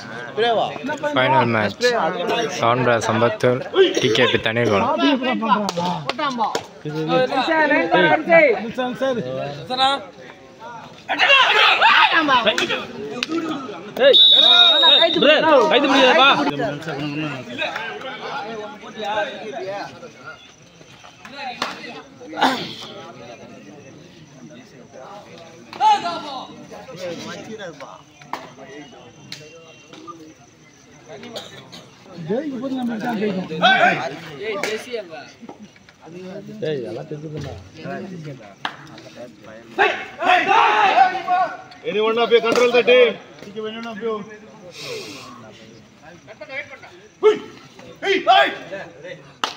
Final match சவுண்டா சம்பத்தூர் DKP Thanneerkulam கைது முடியாதப்பா Anyone of you control the team? Take anyone of you. Hey, hey!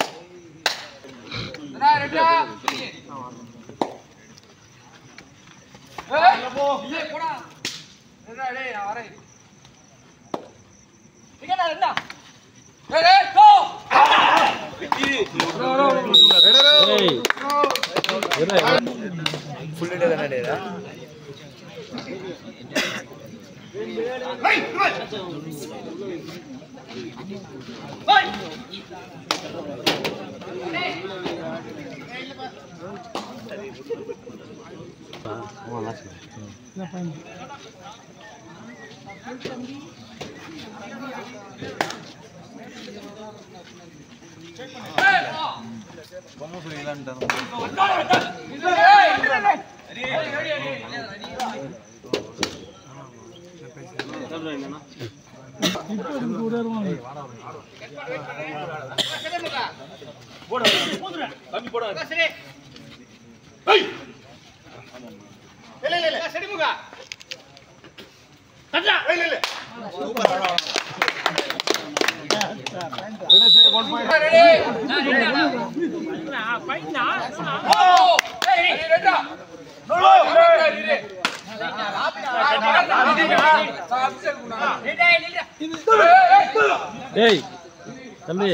டேய் தம்பி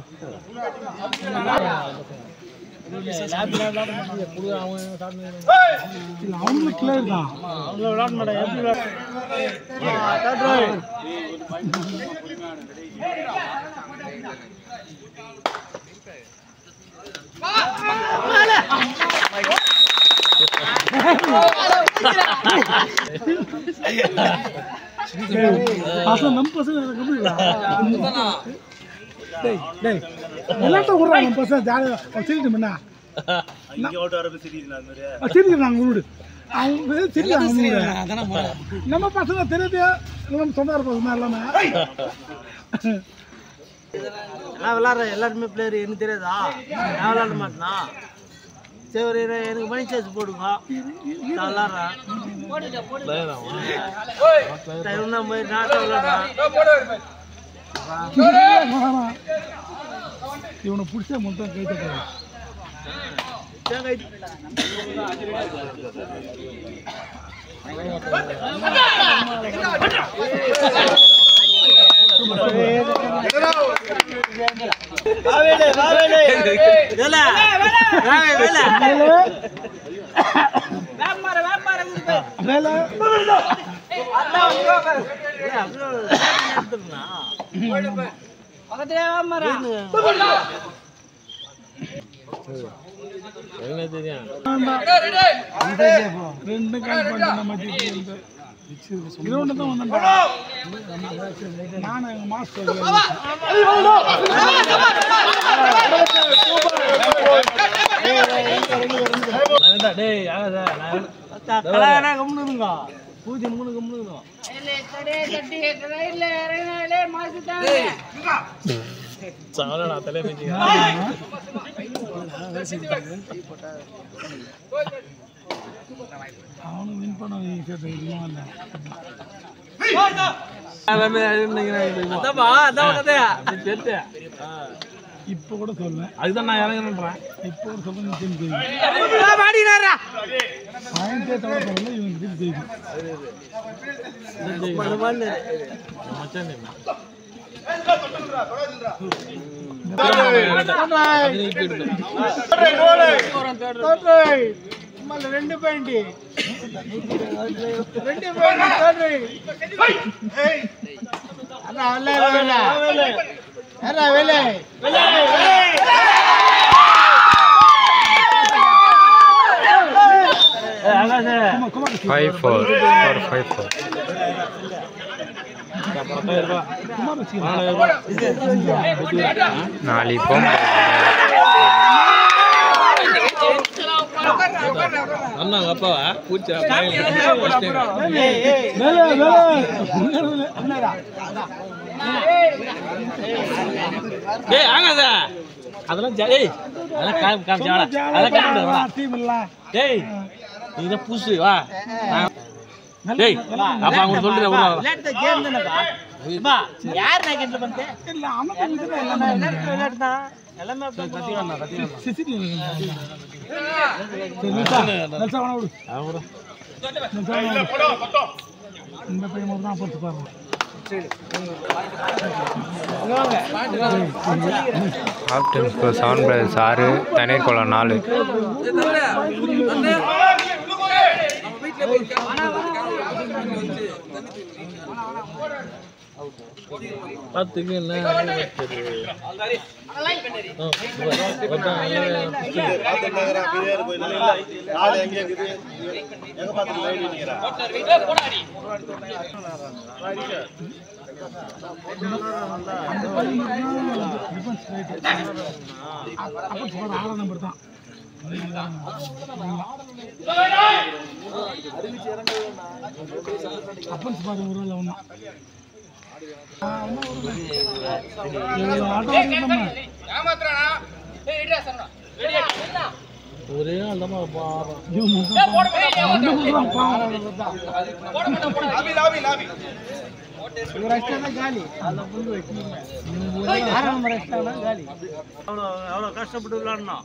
பசங்க நம்ம பசங்க எனக்கு கம்மிடா. டேய் டேய் எல்லாத்தையும் விட்றா நம்ம பசங்க ஜாலியாக சிரிக்கணும் என்ன இங்க ஓட்டு வரப்ப சிரிக்குது அது மாதிரி சிரிக்கிறாங்க விடு அவங்க சிரிக்கிறாங்க நம்ம பசங்க தெரியுது நம்ம சொன்னார் பசங்க எல்லாமே நான் விளாட்ற எல்லாருமே பிளேயர் எனக்கு தெரியாதா நான் விளாட மாட்டேனா சரி ஒரு இரு- எனக்கு மணி சார்ஜ் போடுங்க நான் விளாட்றேன் இவனா மாதிரி நாட்டம் விளாட்றேன் இவனை பிடிச்சா மட்டும் கை தட்டாது தேங்காய் வேலை வேலை வேலை ரெண்டு கால் பண்ண மாட்டி இருபது தான் வந்தேன் நான் எங்கள் மாஸ்டர் டேய் ஆகாதா கல்யாணம் கம்முனுங்க பூஜை மூணு கம்முனுங்க சாலடா தலை மிஞ்சி அவனும் வின் பண்ண சேர்த்து இதுவும் இல்லை அதான்ப்பா அதான் கதையா இப்போ கூட சொல்லுவேன் அதுதான் நான் இறங்குறேன்றேன் இப்போ கூட சொல்லுங்க டீம் ஜெயிக்கும் பாடினாரா பாயிண்டே தவிர பரவாயில்ல இவங்க டீம் ஜெயிக்கும் மச்சான் ரெண்டு பாயிண்ட் ரெண்டு point five four four five four நாலு பொம்பை அண்ணாங்க அப்பாவா பூச்சா வேலை வேலை டேய் ஆகாத அதெல்லாம் ஜா- ஏய் அதெல்லாம் காமி காமிச்சா வாடா. அதெல்லாம் காமிச்சு வாடா. டீம் இல்ல டேய் நீ தான் புதுசு வா நான்- டேய் அப்பா அவங்க சொல்லிட்டு விடுறா விளையாட்டு கேம் தானேப்பா அம்மா, யார் நான் கேட்டு பண்ணேன் இல்ல அண்ணன் இதுல எல்லாமே விளையாட்டு தான் எல்லாமே சிசிடி சரி நில்சா நில்சா வேணா விடு அவரு நில்சா வேணா விடு. இந்த பையன் மட்டும் தான் பொறுத்து பாருங்க ஆப்டன் ஸ்கோர் செவன் பிரதர்ஸ் ஆறு தனீர்குளம் நாலு பார்த்துக்கு என்ன ஆ, அதான் பார்த்துட்டாங்கடா, அப்படியே இருக்கு. இல்ல, இல்ல. ஆளு எங்க இருக்குது? எங்க பார்த்து line நிக்கிறா? அந்த பையன் மட்டும் டிஃபென்ஸ் ரைட் அப்ப சொல்ற ஆறாம் நம்பர் தான் அப்பன்ஸ் பாரு ஒரு வேலை ஒண்ணா ஆட்டோ நம்ம ஒரே ஆள் தான் பாடுறான் இவர் அடிச்சானா காலி அந்த புல்லு வைக்கணும் ஆறாம் நம்பர் அடிச்சானா காலி அவ்வளோ அவ்வளோ கஷ்டப்பட்டு விளாடணும்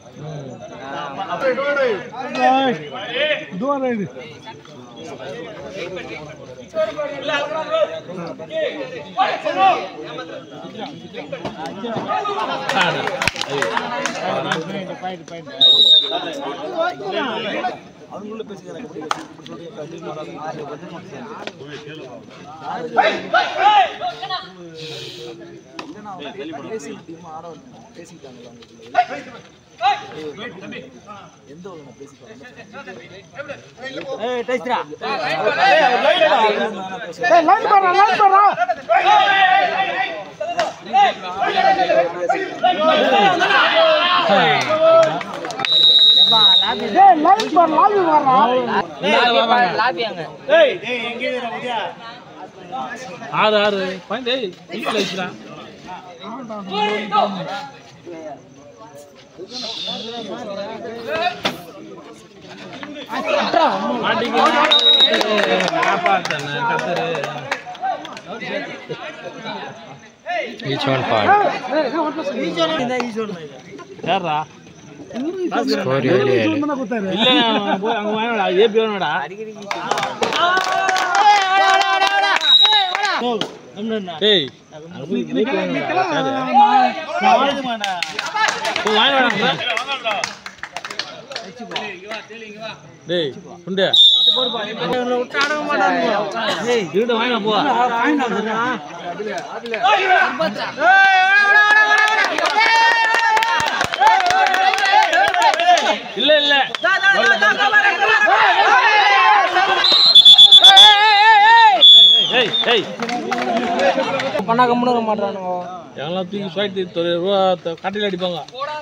டோர் ரைடு ஏய் டேஸ்ட்ரா ஏய் லைன் பாரு லைன் பாரு ஏப்பா லாபி ஏய் லைன் பாரு லாபி பாருடா லாபி அங்க ஆறு ஆறு பாயிண்ட் ஏய் வீட்டில் வச்சுடா மாட்டிக்கு காப்பாத்தன கத்தரு ஈச் ஒன் பாயிண்ட் இந்த ஈஸ்வரன் இது யாரா ஸ்கோர் ஏழு ஏழு என்ன குத்தாரு இல்ல நான் போய் அங்க வாங்கடா ஏபி வேணும்டா டேய் அங்க போய் ஏபி வேணும்டா போய் வாங்கி வாடா டேய் சுண்டு விட்டு அடங்க மாட்டாங்க ஏய் இருட்டு வாங்கினா போ இல்ல இல்ல ஏய் ஏய் பண்ணா கம்முனுங்க மாட்டானுங்க எல்லாம் தூக்கி சுவாய்த்து தொழில் ரூபா கட்டில் அடிப்பாங்க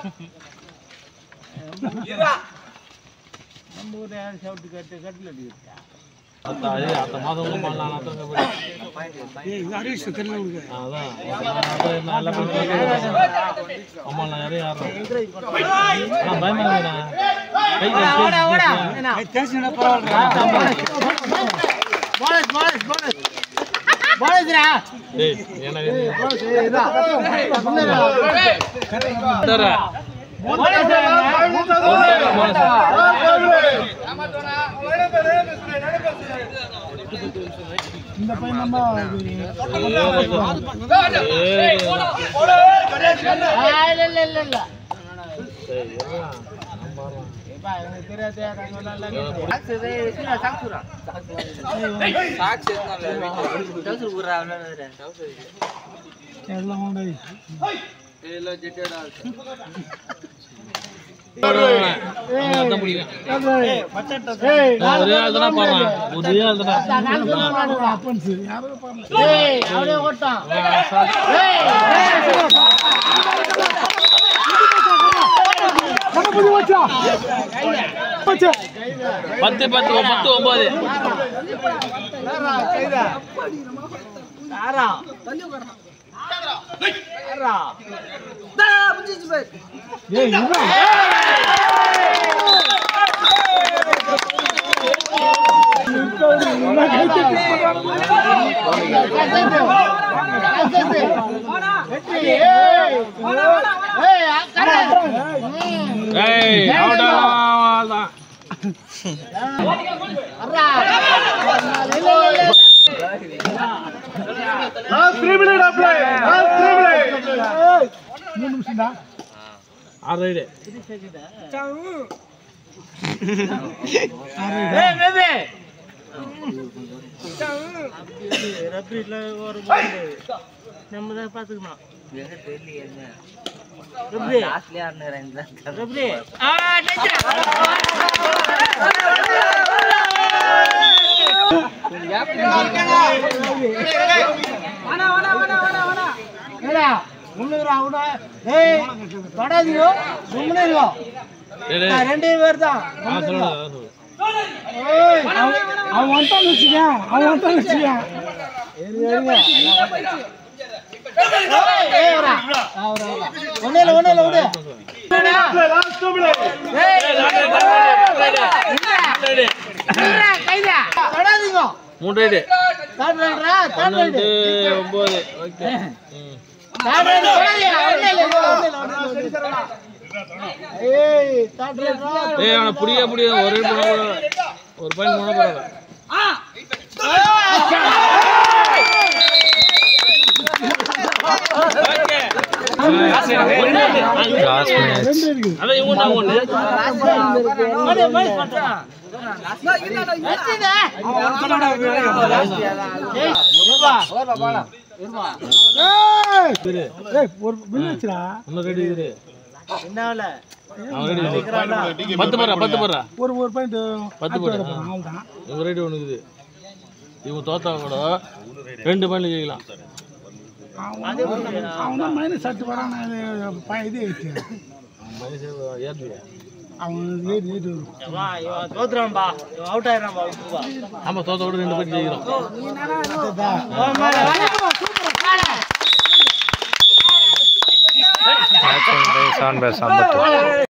நம்ம ஊர்ல யாரும் சவுட்டு கட்டு கட்டில் அடிக்கிறா அத்தா ஏய் அத்த மாதம் பண்ணலாம் அத்தங்க போய் ஹரிஷ் தெரியல உங்களுக்கு அதான் அப்புறம் என்ன எல்லாம் பண்ணி அம்மா நான் யாரையும் யாரும் நான் பயமா இருக்கேன் கை கை தேசினா பரவாயில்ல போனஸ் போனஸ் போனஸ் போனஸ்ரா டேய் எனக்கு தர இந்த பையன் நம்ம இல்ல இல்ல இல்ல இல்ல பா எனக்கு தெரியாது நாங்க விளாட்லாம் எல்லாம் உண்டு. அதான் பிடிக்கும் ஏய், ஏய் நான் ஒரே ஆள் தானே பாடுறான் ஒரே ஆள் தானே நாலு பேர் அப்பன்ஸ். யாரும் பாடல. ஏய் அவனே ஓட்டான் கண்ணை புடி வச்சா. வச்சா. பத்து பத்து பத்து ஒன்பது கைதா யாரா யாரா ஏய், இவன். இவன் கை தட்டி ஏய் அவுட் தான் ஏய், மூணு நிமிஷம்டா. ஆறு ரைடு ரப்பீட்ல ஒரு பால் நம்ம தான் பார்த்துக்கணும் ரப்பி ரப்பி என்னடா முன்னூறு அவனா ஏய் தொடாதீங்க சுಮ್ಮನೆ இருங்க ஏய், நான் ரெண்டே பேர் தான் ஆ சொல்லு அதான் சொல்லு ஏய் அவன் அவன் வந்துட்டான்னு வச்சுக்கேன். அவன் வந்துட்டான்னு வச்சுக்கேன். ஏய் வரா அவரா ஒண்ணே இல்ல ஒண்ணே இல்ல விடு கைதா தொடாதீங்க மூணு ரைடு தேர்ட் ரைடரா தேர்ட் பன்னெண்டு ரைடு ஒன்பது ஓகே ம் தேர்ட் ரைடு தொடாதீங்க ஒண்ணே இல்ல ஒண்ணே இல்ல ஒண்ணே இல்ல ஏய் தேர்ட் ரைடரா ஏய் அவனை புடிய புடிய ஒரு ரைடு போட போட ஒரு பாயிண்ட் போட போறாங்க லாஸ்ட் மேட்ச் ரெண்டு இருக்குது. அதான் இவங்க நான் ஒண்ணு மணி மணி பண்றான் ஏய், ஏய், ஒரு bill வச்சுடா. இன்னும் ரெடி இரு என்னால அவன் ரெடி பத்து போடுறா பத்து போடுறா ஒரு ஒரு பாயிண்ட் பத்து போடு அவ்வளோதான் இவங்க ரெடி ஒன்று இருக்குது இவங்க தோத்தா கூட ரெண்டு பாயிண்ட் ஜெயிக்கலாம் அவன் தான் மைனஸ் ஆட்டு வரான் இது ஆயிடுச்சு ஏற்றுவியா அவன் ஏறி ஏறி வரும் வா இவன் தோத்துறான்பா இவன் அவுட் ஆயிடுறான்பா வா ஆமாம் தோத்த கூட ரெண்டு பாயிண்ட் ஜெயிக்கிறோம் match seven by seven by Sampath